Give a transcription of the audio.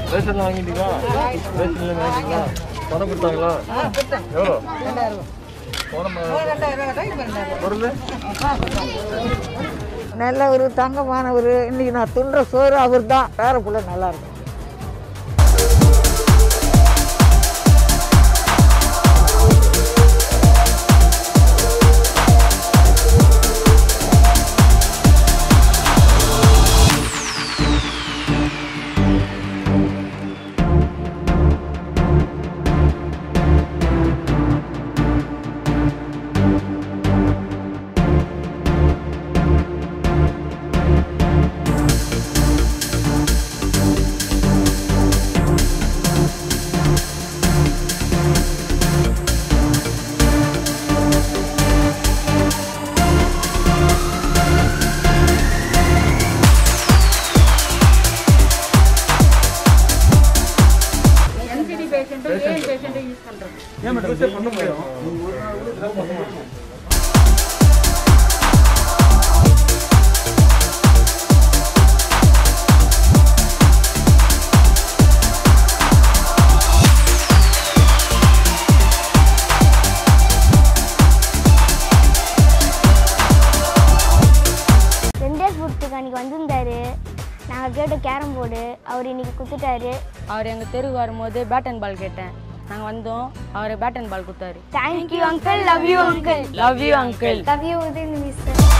ரேஷன்ல வாங்கிட்டீங்களா ரேஷன்ல வாங்கிட்டீங்களா பணம் கொடுத்தாங்களா எவ்வளோ பணம் பொருள் நல்லவர் தங்கமானவர் இன்னைக்கு நான் துண்ட சோறு அவர் தான் பேர புள்ள நல்லா இருக்கும் ஏன் மேடம் யூஸே பண்ண முடியும் வெங்கடேஷ் புத்துக்கு அன்றைக்கி வந்திருந்தாரு நாங்கள் கேட்ட கேரம் போர்டு அவர் இன்னைக்கு குத்துட்டாரு அவர் எங்கள் தெருவுக்கு வரும்போது பேட் அண்ட் பால் கேட்டேன் நாங்கள் வந்தோம் அவர் பேட் அண்ட் பால் கொடுத்தாரு thank you uncle love you uncle love you uncle love you Udhayanidhi sir